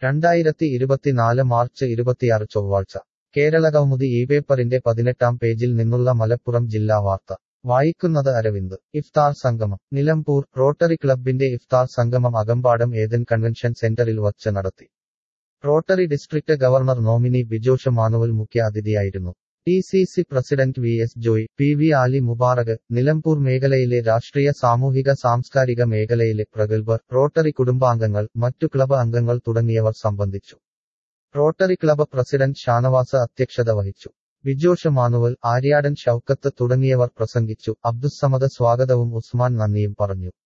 രണ്ടായിരത്തി ഇരുപത്തിനാല് മാർച്ച് ഇരുപത്തിയാറ് ചൊവ്വാഴ്ച കേരള കൗമുദി ഈ പേപ്പറിന്റെ പതിനെട്ടാം പേജിൽ നിന്നുള്ള മലപ്പുറം ജില്ലാ വാർത്ത വായിക്കുന്നത് അരവിന്ദ് ഇഫ്താർ സംഗമം നിലമ്പൂർ റോട്ടറി ക്ലബിന്റെ ഇഫ്താർ സംഗമം അകമ്പാടം ഏതൻ കൺവെൻഷൻ സെന്ററിൽ വച്ച് നടത്തി Rotary district governor nominee Bijosh Manuel മുഖ്യ അതിഥിയായിരുന്നു D C C president V S Joy P V Ali Mubarak Nilambur മേഖലയിലെ രാഷ്ട്രീയ സാമൂഹിക സാംസ്കാരിക മേഖലയിലെ പ്രഗത്ഭർ റോട്ടറി കുടുംബാംഗങ്ങൾ മറ്റു ക്ലബ് അംഗങ്ങൾ തുടങ്ങിയവർ സംബന്ധിച്ചു റോട്ടറി ക്ലബ് പ്രസിഡന്റ് ഷാനവാസ് അധ്യക്ഷത വഹിച്ചു ബിജോഷ് മാനുവൽ ആര്യാടൻ ഷൌക്കത്ത് തുടങ്ങിയവർ പ്രസംഗിച്ചു അബ്ദുസ്സമദ് സ്വാഗതവും ഉസ്മാൻ നന്ദിയും പറഞ്ഞു